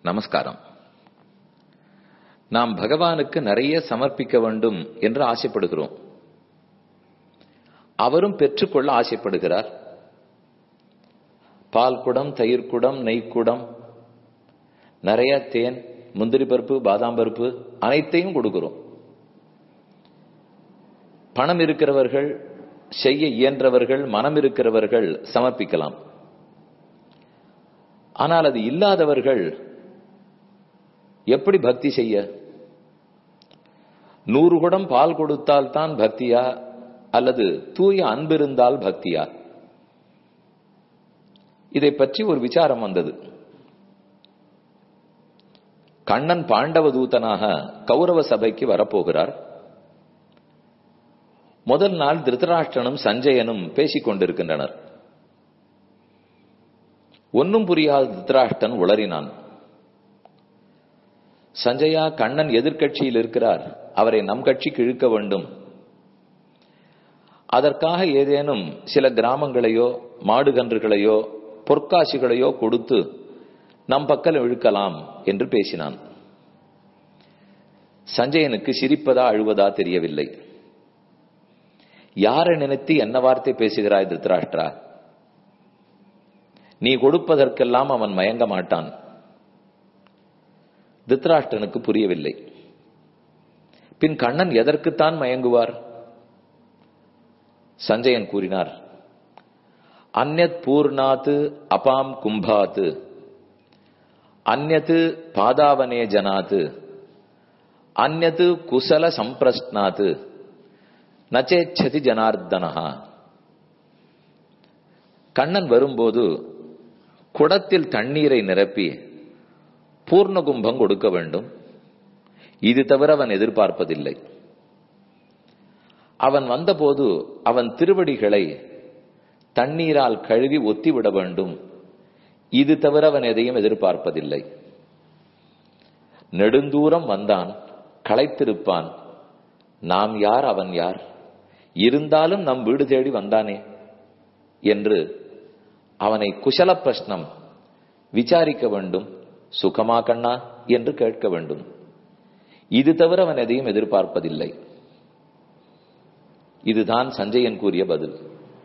நமஸ்காரம் நாம் பகவானுக்கு நிறைய சமர்ப்பிக்க வேண்டும் என்று ஆசைப்படுகிறோம் அவரும் பெற்றுக்கொள்ள ஆசைப்படுகிறார் பால் குடம் தயிர் குடம் நெய் குடம் நிறைய தேன் முந்திரி பருப்பு பாதாம் பருப்பு அனைத்தையும் கொடுக்கிறோம் பணம் இருக்கிறவர்கள் செய்ய இயன்றவர்கள் மனம் இருக்கிறவர்கள் சமர்ப்பிக்கலாம் ஆனால் அது இல்லாதவர்கள் எப்படி பக்தி செய்ய நூறு குடம் பால் கொடுத்தால் தான் பக்தியா அல்லது தூய அன்பிருந்தால் பக்தியா இதை பற்றி ஒரு விசாரம் வந்தது கண்ணன் பாண்டவ தூதனாக கௌரவ சபைக்கு வரப்போகிறார் முதல் நாள் திருதராஷ்டிரனும் சஞ்சயனும் பேசிக் கொண்டிருக்கின்றனர் ஒன்னும் புரியாத திருதராஷ்டன் உளறினான் சஞ்சயா கண்ணன் எதிர்கட்சியில் இருக்கிறார் அவரை நம் கட்சிக்கு இழுக்க வேண்டும் அதற்காக ஏதேனும் சில கிராமங்களையோ மாடுகன்றுகளையோ பொற்காசிகளையோ கொடுத்து நம் பக்கம் இழுக்கலாம் என்று பேசினான் சஞ்சயனுக்கு சிரிப்பதா அழுவதா தெரியவில்லை யாரை நினைத்து என்ன வார்த்தை பேசுகிறாய் திருத்தராஷ்டிரா நீ கொடுப்பதற்கெல்லாம் அவன் மயங்க மாட்டான் திருத்தராஷ்டிரனுக்கு புரியவில்லை பின் கண்ணன் எதற்குத்தான் மயங்குவார் சஞ்சயன் கூறினார் அந்நத் பூர்ணாத்து அபாம் கும்பாத்து அந்நத்து பாதாவனே ஜனாத்து அந்நத்து குசல சம்பிரஸ்னாத்து நச்சேச்சதி ஜனார்தனஹா கண்ணன் வரும்போது குடத்தில் தண்ணீரை நிரப்பி பூர்ண கும்பம் கொடுக்க வேண்டும் இது தவிர அவன் எதிர்பார்ப்பதில்லை அவன் வந்தபோது அவன் திருவடிகளை தண்ணீரால் கழுவி ஒத்திவிட வேண்டும் இது தவிர அவன் எதையும் எதிர்பார்ப்பதில்லை நெடுந்தூரம் வந்தான் களைத்திருப்பான் நாம் யார் அவன் யார் இருந்தாலும் நம் வீடு தேடி வந்தானே என்று அவனை குசல பிரஷ்னம் விசாரிக்க வேண்டும் சுகமா கண்ணா என்று கேட்க வேண்டும் இது தவிர அவன் எதையும் எதிர்பார்ப்பதில்லை இதுதான் சஞ்சயன் கூறிய பதில்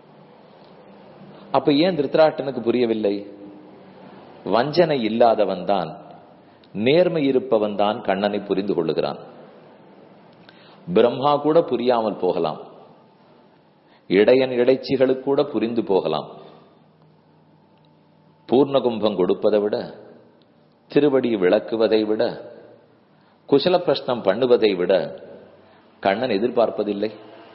அப்ப ஏன் திருத்தராட்டனுக்கு புரியவில்லை வஞ்சனை இல்லாதவன் தான் நேர்மை இருப்பவன் தான் கண்ணனை புரிந்து கொள்ளுகிறான் பிரம்மா கூட புரியாமல் போகலாம் இடையன் இடைச்சிகளுக்கு கூட புரிந்து போகலாம் பூர்ணகும்பம் கொடுப்பதை விட திருவடி விளக்குவதை விட குசல பிரஷ்னம் பண்ணுவதை விட கண்ணன் எதிர்பார்ப்பதில்லை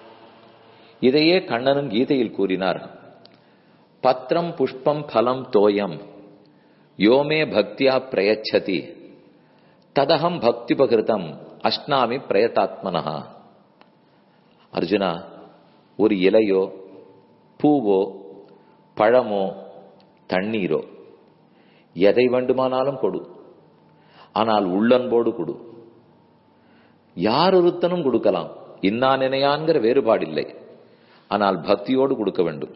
இதையே கண்ணனும் கீதையில் கூறினார் பத்திரம் புஷ்பம் பலம் தோயம் யோமே பக்தியா பிரயச்சதி ததகம் பக்தி பகிருதம் அஷ்னாமி பிரயதாத்மனஹா அர்ஜுனா ஒரு இலையோ பூவோ பழமோ தண்ணீரோ எதை வேண்டுமானாலும் கொடு ஆனால் உள்ளன்போடு கொடு யார் ஒருத்தனும் கொடுக்கலாம் இன்னா நினையான்கிற வேறுபாடில்லை ஆனால் பக்தியோடு கொடுக்க வேண்டும்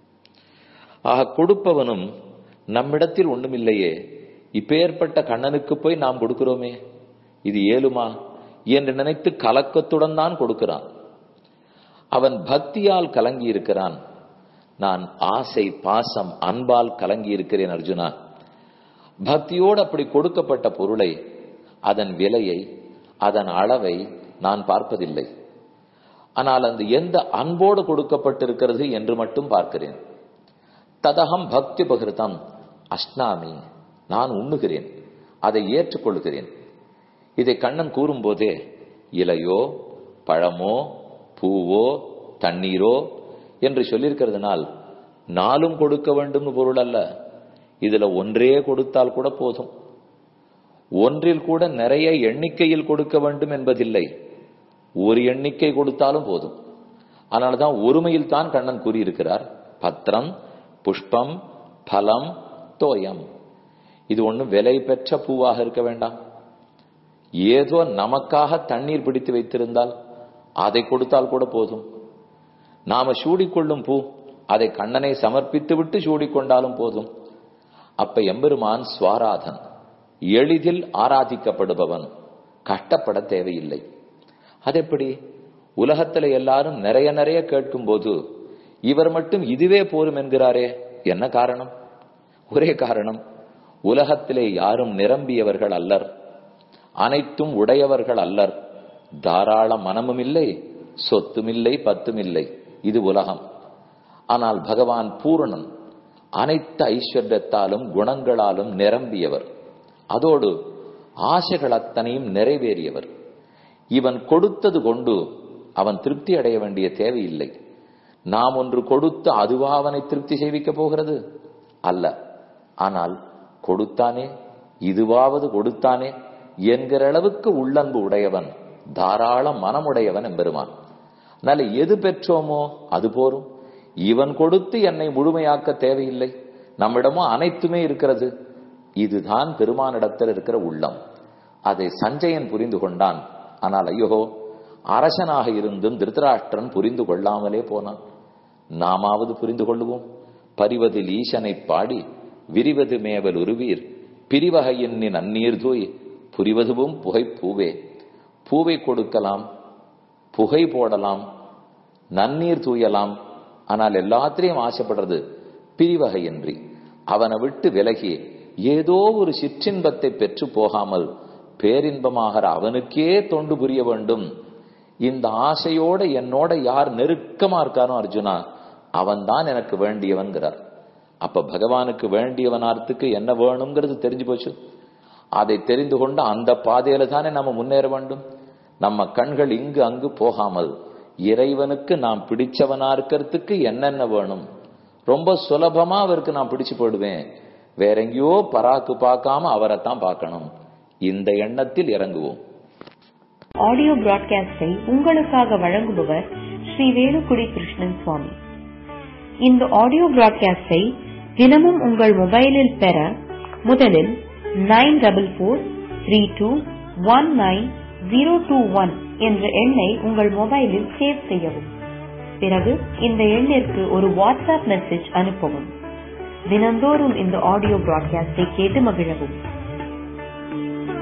ஆக கொடுப்பவனும் நம்மிடத்தில் ஒண்ணுமில்லையே இப்பேற்பட்ட கண்ணனுக்கு போய் நாம் கொடுக்கிறோமே இது ஏழுமா என்று நினைத்து கலக்கத்துடன் தான் கொடுக்கிறான் அவன் பக்தியால் கலங்கி இருக்கிறான் நான் ஆசை பாசம் அன்பால் கலங்கி இருக்கிறேன் அர்ஜுனா பக்தியோடு அப்படி கொடுக்கப்பட்ட பொருளை அதன் விலையை அதன் அளவை நான் பார்ப்பதில்லை ஆனால் அந்த எந்த அன்போடு கொடுக்கப்பட்டிருக்கிறது என்று மட்டும் பார்க்கிறேன் ததகம் பக்தி பகிர்தம் அஷ்னாமி நான் உண்ணுகிறேன் அதை ஏற்றுக்கொள்கிறேன் இதை கண்ணன் கூறும்போதே இலையோ பழமோ பூவோ தண்ணீரோ என்று சொல்லியிருக்கிறதுனால் நாளும் கொடுக்க வேண்டும் பொருள் அல்ல இதுல ஒன்றே கொடுத்தால் கூட போதும் ஒன்றில் கூட நிறைய எண்ணிக்கையில் கொடுக்க வேண்டும் என்பதில்லை ஒரு எண்ணிக்கை கொடுத்தாலும் போதும் அதனால்தான் ஒருமையில் தான் கண்ணன் கூறியிருக்கிறார் பத்திரம் புஷ்பம் பலம் தோயம் இது ஒன்றும் விலை பெற்ற பூவாக இருக்க வேண்டாம் ஏதோ நமக்காக தண்ணீர் பிடித்து வைத்திருந்தால் அதை கொடுத்தால் கூட போதும் நாம சூடிக்கொள்ளும் பூ அதை கண்ணனை சமர்ப்பித்து விட்டு சூடிக்கொண்டாலும் போதும் அப்ப எம்பெருமான் சுவாராதன் எளிதில் ஆராதிக்கப்படுபவன் கஷ்டப்பட தேவையில்லை அதெப்படி உலகத்துல எல்லாரும் நிறைய நிறைய கேட்கும் போது இவர் மட்டும் இதுவே போரும் என்கிறாரே என்ன காரணம் ஒரே காரணம் உலகத்திலே யாரும் நிரம்பியவர்கள் அல்லர் அனைத்தும் உடையவர்கள் அல்லர் தாராள மனமும் இல்லை சொத்தும் இல்லை பத்தும் இல்லை இது உலகம் ஆனால் பகவான் பூரணன் அனைத்து ஐஸ்வர்யத்தாலும் குணங்களாலும் நிரம்பியவர் அதோடு ஆசைகள் அத்தனையும் நிறைவேறியவர் இவன் கொடுத்தது கொண்டு அவன் திருப்தி அடைய வேண்டிய தேவையில்லை நாம் ஒன்று கொடுத்து அதுவா அவனை திருப்தி செய்விக்க போகிறது அல்ல ஆனால் கொடுத்தானே இதுவாவது கொடுத்தானே என்கிற அளவுக்கு உள்ளன்பு உடையவன் தாராள மனமுடையவன் எம்பெருமான் அதனால எது பெற்றோமோ அது போரும் இவன் கொடுத்து என்னை முழுமையாக்க தேவையில்லை நம்மிடமும் அனைத்துமே இருக்கிறது இதுதான் பெருமானிடத்தில் இருக்கிற உள்ளம் அதை சஞ்சயன் புரிந்து கொண்டான் ஆனால் ஐயோ அரசனாக இருந்தும் திருத்தராஷ்டிரன் புரிந்து கொள்ளாமலே போனான் நாமாவது புரிந்து கொள்ளுவோம் பரிவதில் ஈசனை பாடி விரிவது மேவல் உருவீர் பிரிவகையின் நன்னீர் தூய் புரிவதுவும் புகை பூவே பூவை கொடுக்கலாம் புகை போடலாம் நன்னீர் தூயலாம் ஆனால் எல்லாத்திலையும் ஆசைப்படுறது பிரிவகையின்றி அவனை விட்டு விலகி ஏதோ ஒரு சிற்றின்பத்தை பெற்று போகாமல் பேரின்பமாகிற அவனுக்கே தொண்டு புரிய வேண்டும் இந்த ஆசையோட என்னோட யார் நெருக்கமா இருக்கானோ அர்ஜுனா அவன் தான் எனக்கு வேண்டியவன்கிறார் அப்ப பகவானுக்கு வேண்டியவனார்த்துக்கு என்ன வேணுங்கிறது தெரிஞ்சு போச்சு அதை தெரிந்து கொண்டு அந்த பாதையில தானே நம்ம முன்னேற வேண்டும் நம்ம கண்கள் இங்கு அங்கு போகாமல் இறைவனுக்கு நாம் பிடிச்சவனா இருக்கிறதுக்கு என்னென்ன வேணும் ரொம்ப சுலபமா அவருக்கு நான் பிடிச்சு போயிடுவேன் வேற எங்கேயோ பராக்கு பார்க்காம அவரைத்தான் பார்க்கணும் இந்த எண்ணத்தில் இறங்குவோம் ஆடியோ பிராட்காஸ்டை உங்களுக்காக வழங்குபவர் ஸ்ரீ வேலுக்குடி கிருஷ்ணன் சுவாமி இந்த ஆடியோ பிராட்காஸ்டை தினமும் உங்கள் மொபைலில் பெற முதலில் nine double four three two one nine zero two one என்ற எண்ணை உங்கள் மொபைலில் சேவ் செய்யவும் பிறகு இந்த எண்ணிற்கு ஒரு வாட்ஸ்அப் மெசேஜ் அனுப்பவும் தினந்தோறும் இந்த ஆடியோ பிராட்காஸ்டை கேட்டு மகிழவும்